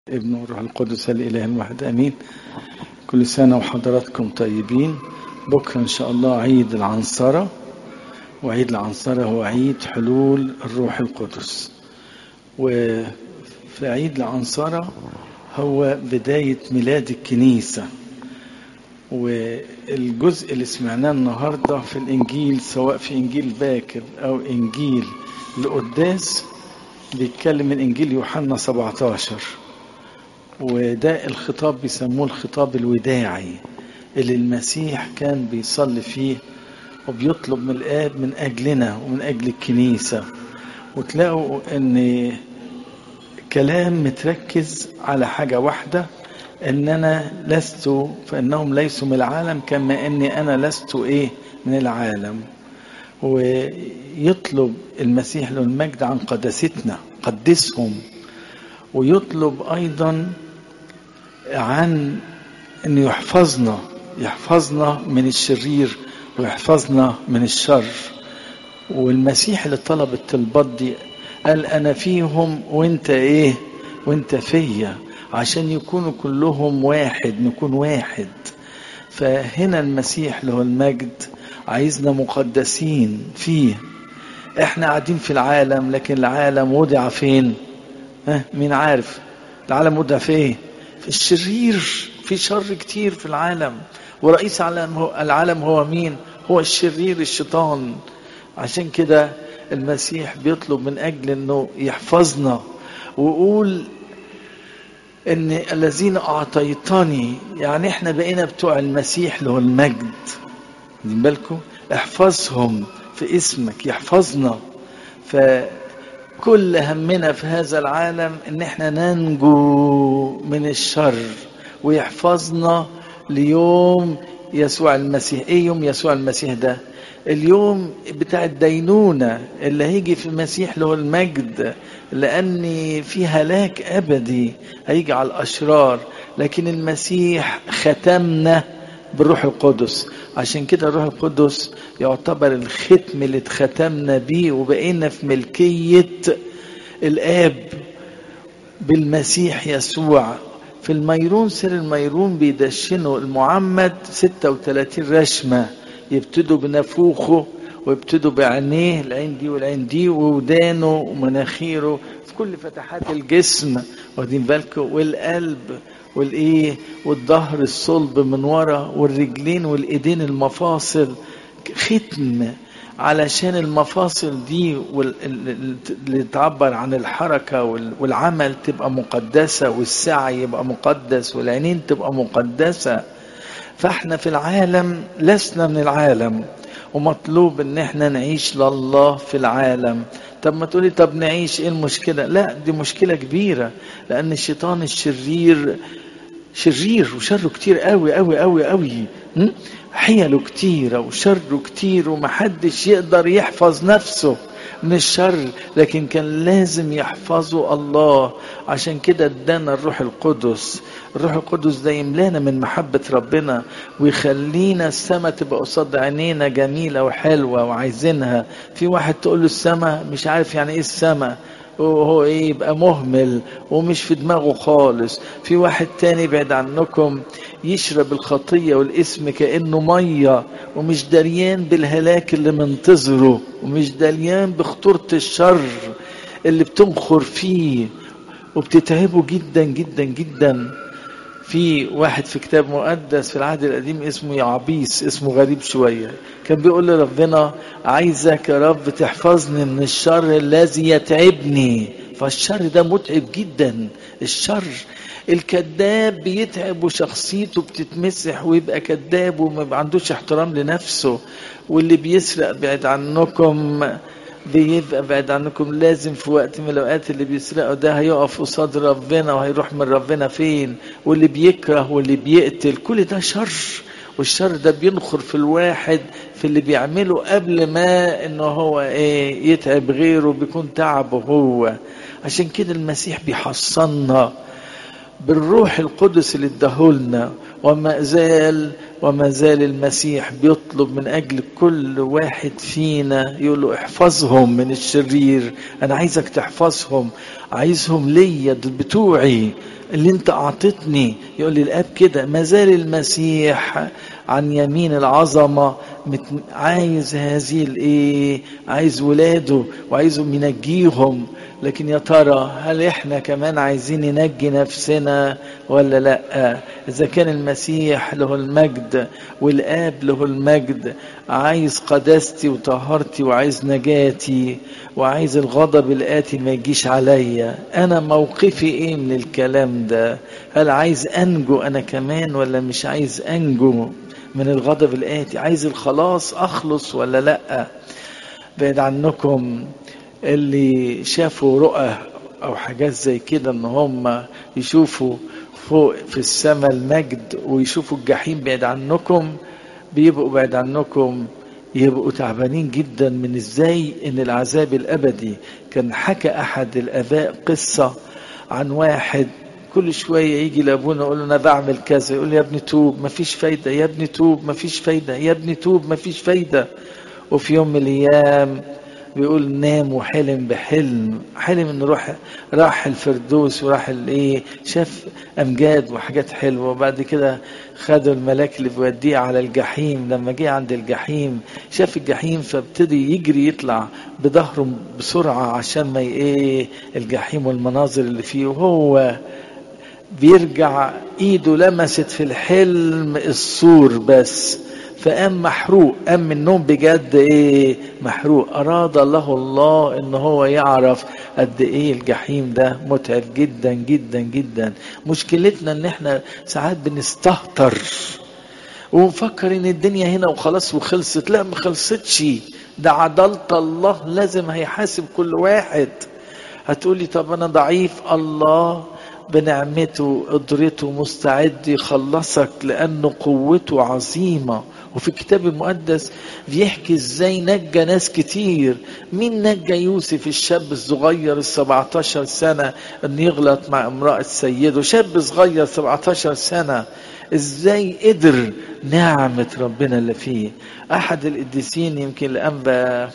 ابن والروح القدس الإله الواحد أمين كل سنة وحضراتكم طيبين بكرة إن شاء الله عيد العنصرة وعيد العنصرة هو عيد حلول الروح القدس وفي عيد العنصرة هو بداية ميلاد الكنيسة والجزء اللي سمعناه النهاردة في الإنجيل سواء في إنجيل باكر أو إنجيل القداس بيتكلم من إنجيل يوحنا 17 وده الخطاب بيسموه الخطاب الوداعي اللي المسيح كان بيصلي فيه وبيطلب من الآب من أجلنا ومن أجل الكنيسة وتلاقوا أن كلام متركز على حاجة واحدة أن أنا لست فإنهم ليسوا من العالم كما أني أنا لست إيه من العالم ويطلب المسيح له المجد عن قداستنا قدسهم ويطلب أيضا عن أن يحفظنا يحفظنا من الشرير ويحفظنا من الشر والمسيح اللي طلب الطلبات دي قال أنا فيهم وانت إيه وانت فيا عشان يكونوا كلهم واحد نكون واحد فهنا المسيح له المجد عايزنا مقدسين فيه احنا قاعدين في العالم لكن العالم وضع فين ها مين عارف العالم وضع في ايه في الشرير في شر كتير في العالم ورئيس العالم هو مين هو الشرير الشيطان عشان كده المسيح بيطلب من اجل انه يحفظنا ويقول ان الذين اعطيتني يعني احنا بقينا بتوع المسيح له المجد واخدين بالكم احفظهم في اسمك يحفظنا فكل همنا في هذا العالم ان احنا ننجو من الشر ويحفظنا ليوم يسوع المسيح ايه يوم يسوع المسيح ده اليوم بتاع الدينونة اللي هيجي في المسيح له المجد لأن في هلاك أبدي هيجي على الأشرار لكن المسيح ختمنا بالروح القدس عشان كده الروح القدس يعتبر الختم اللي اتختمنا بيه وبقينا في ملكية الآب بالمسيح يسوع في الميرون سر الميرون بيدشنوا المعمد 36 رشمة يبتدوا بنافوخه ويبتدوا بعينيه العين دي والعين دي وودانه ومناخيره في كل فتحات الجسم واخدين بالكم والقلب والايه والظهر الصلب من ورا والرجلين والايدين المفاصل ختم علشان المفاصل دي اللي تعبر عن الحركة والعمل تبقى مقدسة والسعي يبقى مقدس والعينين تبقى مقدسة فاحنا في العالم لسنا من العالم ومطلوب ان احنا نعيش لله في العالم طب ما تقولي طب نعيش ايه المشكلة لا دي مشكلة كبيرة لان الشيطان الشرير شرير وشره كتير قوي قوي قوي قوي حيله كتيرة وشره كتير ومحدش يقدر يحفظ نفسه من الشر لكن كان لازم يحفظه الله عشان كده ادانا الروح القدس الروح القدس ده يملانا من محبة ربنا ويخلينا السماء تبقى قصاد عينينا جميلة وحلوة وعايزينها في واحد تقول له السماء مش عارف يعني ايه السماء وهو ايه يبقى مهمل ومش في دماغه خالص في واحد تاني بعد عنكم يشرب الخطية والاسم كأنه مية ومش دريان بالهلاك اللي منتظره ومش دريان بخطورة الشر اللي بتنخر فيه وبتتعبه جدا جدا جدا في واحد في كتاب مقدس في العهد القديم اسمه يعبيس اسمه غريب شوية كان بيقول لربنا عايزك يا رب تحفظني من الشر الذي يتعبني فالشر ده متعب جدا الشر الكذاب بيتعب وشخصيته بتتمسح ويبقى كذاب وما عندوش احترام لنفسه واللي بيسرق بعد عنكم بيبقى بعد عنكم لازم في وقت من الاوقات اللي بيسرقوا ده هيقف قصاد ربنا وهيروح من ربنا فين واللي بيكره واللي بيقتل كل ده شر والشر ده بينخر في الواحد في اللي بيعمله قبل ما انه هو ايه يتعب غيره بيكون تعبه هو عشان كده المسيح بيحصلنا بالروح القدس اللي اداهولنا وما زال وما زال المسيح بيطلب من أجل كل واحد فينا يقول له احفظهم من الشرير أنا عايزك تحفظهم عايزهم ليا دول بتوعي اللي انت أعطتني يقول لي الآب كده ما زال المسيح عن يمين العظمة عايز هذه الايه عايز ولاده وعايزهم ينجيهم لكن يا ترى هل احنا كمان عايزين ننجي نفسنا ولا لا اذا كان المسيح له المجد والاب له المجد عايز قداستي وطهارتي وعايز نجاتي وعايز الغضب الاتي ما يجيش عليا انا موقفي ايه من الكلام ده هل عايز انجو انا كمان ولا مش عايز انجو من الغضب الآتي عايز الخلاص أخلص ولا لأ بعد عنكم اللي شافوا رؤى أو حاجات زي كده إن هم يشوفوا فوق في السماء المجد ويشوفوا الجحيم بعد عنكم بيبقوا بعد عنكم يبقوا تعبانين جدا من ازاي ان العذاب الابدي كان حكى احد الاباء قصه عن واحد كل شوية يجي لأبونا يقول له أنا بعمل كذا يقول له يا ابني توب مفيش فايدة يا ابني توب مفيش فايدة يا ابني توب مفيش فايدة وفي يوم من الأيام بيقول نام وحلم بحلم حلم انه راح راح الفردوس وراح الايه شاف امجاد وحاجات حلوه وبعد كده خدوا الملاك اللي بيوديه على الجحيم لما جه عند الجحيم شاف الجحيم فابتدي يجري يطلع بظهره بسرعه عشان ما ايه الجحيم والمناظر اللي فيه وهو بيرجع ايده لمست في الحلم السور بس فقام محروق قام من النوم بجد ايه محروق اراد الله الله ان هو يعرف قد ايه الجحيم ده متعب جدا جدا جدا مشكلتنا ان احنا ساعات بنستهتر ونفكر ان الدنيا هنا وخلاص وخلصت لا ما خلصتش ده عدالة الله لازم هيحاسب كل واحد هتقولي طب انا ضعيف الله بنعمته قدرته مستعد يخلصك لأنه قوته عظيمة وفي الكتاب المقدس بيحكي ازاي نجى ناس كتير مين نجى يوسف الشاب الصغير ال 17 سنة ان يغلط مع امرأة سيده شاب صغير 17 سنة ازاي قدر نعمة ربنا اللي فيه احد القديسين يمكن الانبا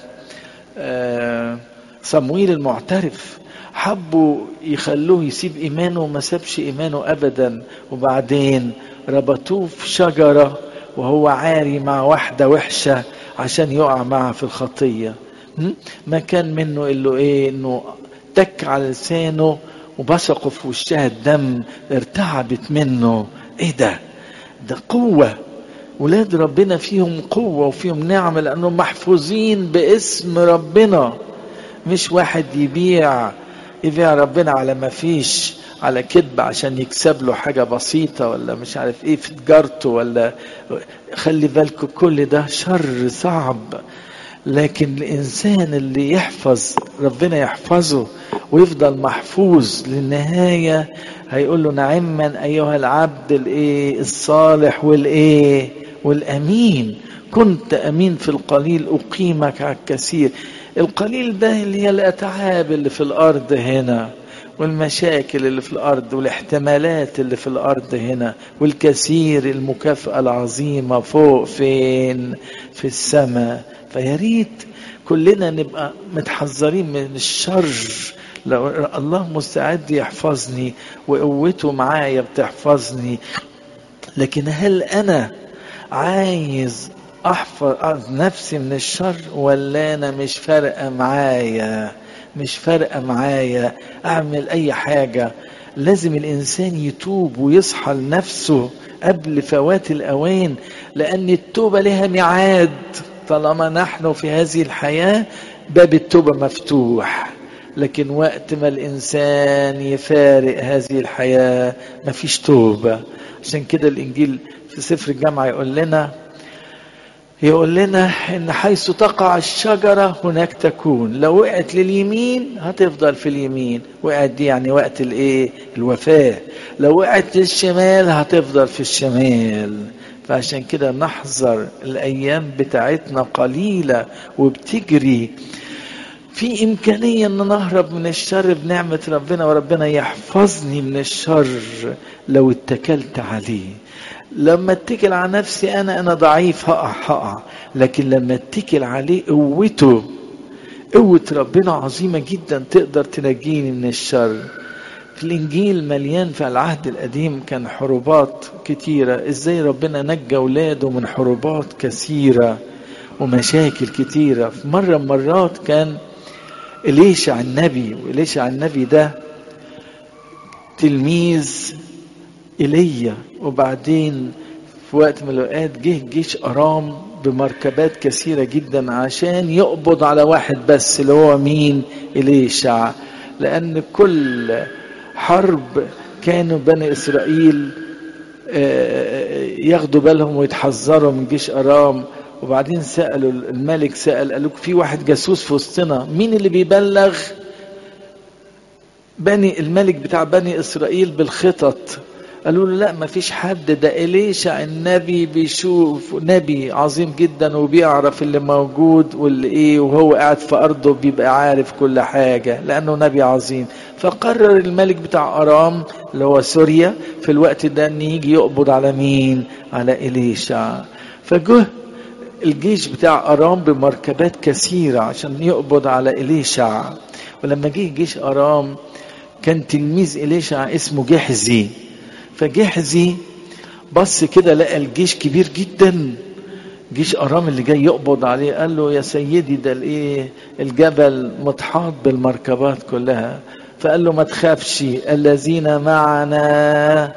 صمويل المعترف حبوا يخلوه يسيب ايمانه وما سابش ايمانه ابدا وبعدين ربطوه في شجره وهو عاري مع واحده وحشه عشان يقع معها في الخطيه ما كان منه الا ايه انه تك على لسانه وبصقوا في وشها الدم ارتعبت منه ايه ده ده قوه ولاد ربنا فيهم قوه وفيهم نعمه لانهم محفوظين باسم ربنا مش واحد يبيع يبيع ربنا على ما فيش على كذب عشان يكسب له حاجة بسيطة ولا مش عارف ايه في تجارته ولا خلي بالكم كل ده شر صعب لكن الإنسان اللي يحفظ ربنا يحفظه ويفضل محفوظ للنهاية هيقول له نعما أيها العبد الإيه الصالح والإيه والأمين كنت أمين في القليل أقيمك على الكثير القليل ده اللي هي الأتعاب اللي في الأرض هنا والمشاكل اللي في الأرض والاحتمالات اللي في الأرض هنا والكثير المكافأة العظيمة فوق فين في السماء فياريت كلنا نبقى متحذرين من الشر لو الله مستعد يحفظني وقوته معايا بتحفظني لكن هل أنا عايز احفظ نفسي من الشر ولا انا مش فارقه معايا مش فارقه معايا اعمل اي حاجه لازم الانسان يتوب ويصحى لنفسه قبل فوات الاوان لان التوبه لها ميعاد طالما نحن في هذه الحياه باب التوبه مفتوح لكن وقت ما الانسان يفارق هذه الحياه مفيش توبه عشان كده الانجيل في سفر الجامعه يقول لنا يقول لنا ان حيث تقع الشجرة هناك تكون لو وقعت لليمين هتفضل في اليمين وقعت دي يعني وقت الايه الوفاة لو وقعت للشمال هتفضل في الشمال فعشان كده نحذر الايام بتاعتنا قليلة وبتجري في إمكانية أن نهرب من الشر بنعمة ربنا وربنا يحفظني من الشر لو اتكلت عليه لما اتكل على نفسي أنا أنا ضعيف هقع هقع لكن لما اتكل عليه قوته قوة ربنا عظيمة جدا تقدر تنجيني من الشر في الإنجيل مليان في العهد القديم كان حروبات كتيرة إزاي ربنا نجى ولاده من حروبات كثيرة ومشاكل كتيرة في مرة مرات كان إليشع النبي وإليشع النبي ده تلميذ إيليا وبعدين في وقت من الأوقات جه جيش أرام بمركبات كثيرة جدا عشان يقبض على واحد بس اللي هو مين إليشع لأن كل حرب كانوا بني إسرائيل ياخدوا بالهم ويتحذروا من جيش أرام وبعدين سألوا الملك سأل قالوا في واحد جاسوس في وسطنا مين اللي بيبلغ بني الملك بتاع بني إسرائيل بالخطط قالوا له لا ما فيش حد ده إليشع النبي بيشوف نبي عظيم جدا وبيعرف اللي موجود واللي ايه وهو قاعد في أرضه بيبقى عارف كل حاجة لأنه نبي عظيم فقرر الملك بتاع أرام اللي هو سوريا في الوقت ده ان يجي يقبض على مين على إليشع فجه الجيش بتاع أرام بمركبات كثيرة عشان يقبض على إليشع ولما جه جيش أرام كان تلميذ إليشع اسمه جحزي فجحزي بص كده لقى الجيش كبير جدا جيش أرام اللي جاي يقبض عليه قال له يا سيدي ده الايه الجبل متحاط بالمركبات كلها فقال له ما تخافش الذين معنا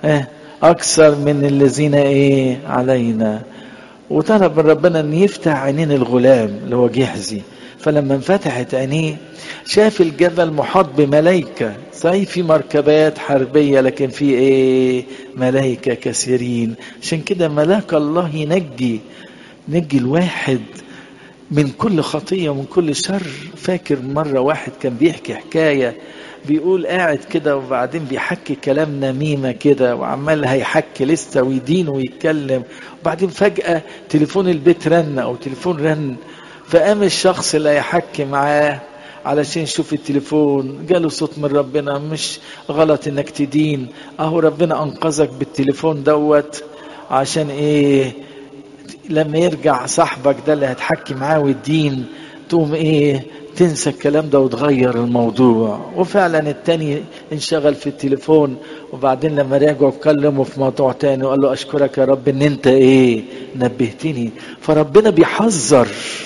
أكثر من الذين إيه علينا وطلب من ربنا ان يفتح عينين الغلام اللي هو جحزي فلما انفتحت عينيه شاف الجبل محاط بملائكة صحيح في مركبات حربية لكن في ايه ملائكة كثيرين عشان كده ملاك الله ينجي نجي الواحد من كل خطية ومن كل شر فاكر مرة واحد كان بيحكي حكاية بيقول قاعد كده وبعدين بيحكي كلام نميمة كده وعمال هيحكي لسه ويدين ويتكلم وبعدين فجأة تليفون البيت رن أو تليفون رن فقام الشخص اللي هيحكي معاه علشان يشوف التليفون جاله صوت من ربنا مش غلط انك تدين اهو ربنا انقذك بالتليفون دوت عشان ايه لما يرجع صاحبك ده اللي هتحكي معاه والدين تقوم ايه تنسى الكلام ده وتغير الموضوع وفعلا التاني انشغل في التليفون وبعدين لما راجعوا اتكلموا في موضوع تاني وقال له اشكرك يا رب ان انت ايه نبهتني فربنا بيحذر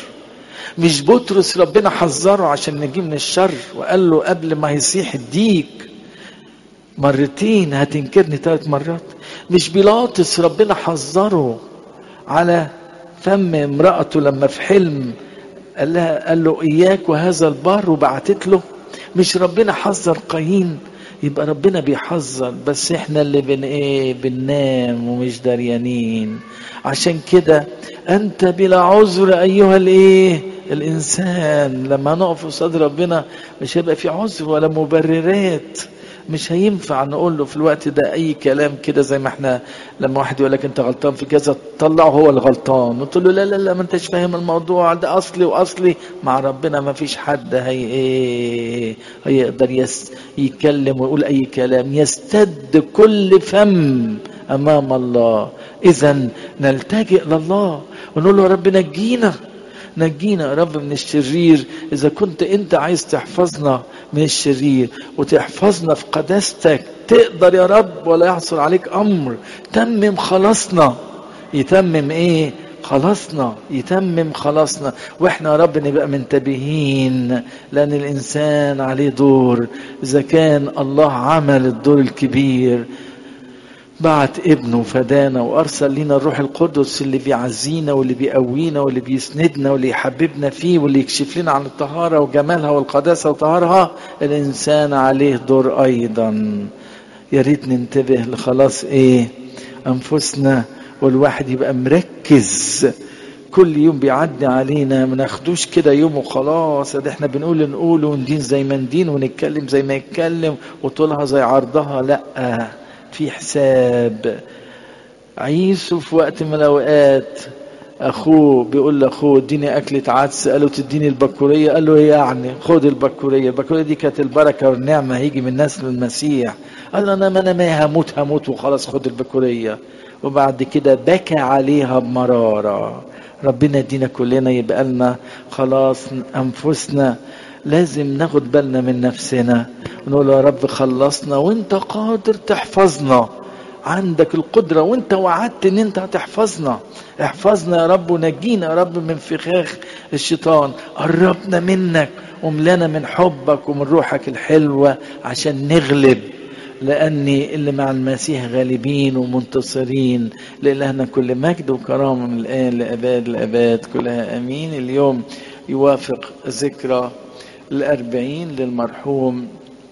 مش بطرس ربنا حذره عشان نجي من الشر وقال له قبل ما يصيح الديك مرتين هتنكرني ثلاث مرات مش بيلاطس ربنا حذره على فم امرأته لما في حلم قال لها قال له اياك وهذا البار وبعتت له مش ربنا حذر قايين يبقى ربنا بيحذر بس احنا اللي بن ايه بننام ومش دريانين عشان كده انت بلا عذر ايها الايه الانسان لما نقف قصاد ربنا مش هيبقى في عذر ولا مبررات مش هينفع نقول له في الوقت ده اي كلام كده زي ما احنا لما واحد يقول لك انت غلطان في كذا تطلعه هو الغلطان قلت له لا لا لا ما انتش فاهم الموضوع ده اصلي واصلي مع ربنا ما فيش حد هي ايه هيقدر يس يتكلم ويقول اي كلام يستد كل فم امام الله اذا نلتجئ لله ونقول له يا رب نجينا نجينا يا رب من الشرير إذا كنت أنت عايز تحفظنا من الشرير وتحفظنا في قداستك تقدر يا رب ولا يحصل عليك أمر تمم خلاصنا يتمم إيه خلصنا يتمم خلاصنا واحنا يا رب نبقى منتبهين لان الانسان عليه دور اذا كان الله عمل الدور الكبير بعت ابنه فدانا وارسل لنا الروح القدس اللي بيعزينا واللي بيقوينا واللي بيسندنا واللي يحببنا فيه واللي يكشف لنا عن الطهاره وجمالها والقداسه وطهارها الانسان عليه دور ايضا يا ريت ننتبه لخلاص ايه انفسنا والواحد يبقى مركز كل يوم بيعدي علينا ما ناخدوش كده يوم وخلاص ده احنا بنقول نقول وندين زي ما ندين ونتكلم زي ما يتكلم وطولها زي عرضها لا في حساب عيسو في وقت من الاوقات اخوه بيقول لاخوه اديني اكلة عدس قال له تديني البكورية قال له ايه يعني خد البكورية البكورية دي كانت البركة والنعمة هيجي من نسل المسيح قال له انا ما انا ما هموت هموت وخلاص خد البكورية وبعد كده بكى عليها بمرارة ربنا يدينا كلنا يبقى لنا خلاص انفسنا لازم ناخد بالنا من نفسنا ونقول يا رب خلصنا وانت قادر تحفظنا عندك القدرة وانت وعدت ان انت هتحفظنا احفظنا يا رب ونجينا يا رب من فخاخ الشيطان قربنا منك وملانا من حبك ومن روحك الحلوة عشان نغلب لأن اللي مع المسيح غالبين ومنتصرين لإلهنا كل مجد وكرامة من الآن لأباد الأباد كلها أمين اليوم يوافق ذكرى الأربعين للمرحوم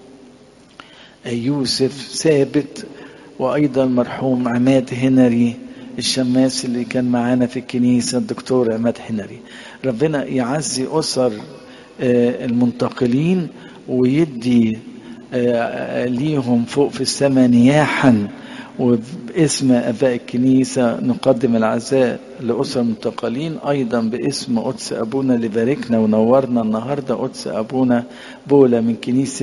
يوسف ثابت وأيضا مرحوم عماد هنري الشماس اللي كان معانا في الكنيسة الدكتور عماد هنري ربنا يعزي أسر المنتقلين ويدي ليهم فوق في السماء نياحا وباسم اباء الكنيسه نقدم العزاء لاسر المنتقلين ايضا باسم قدس ابونا اللي باركنا ونورنا النهارده قدس ابونا بولا من كنيسه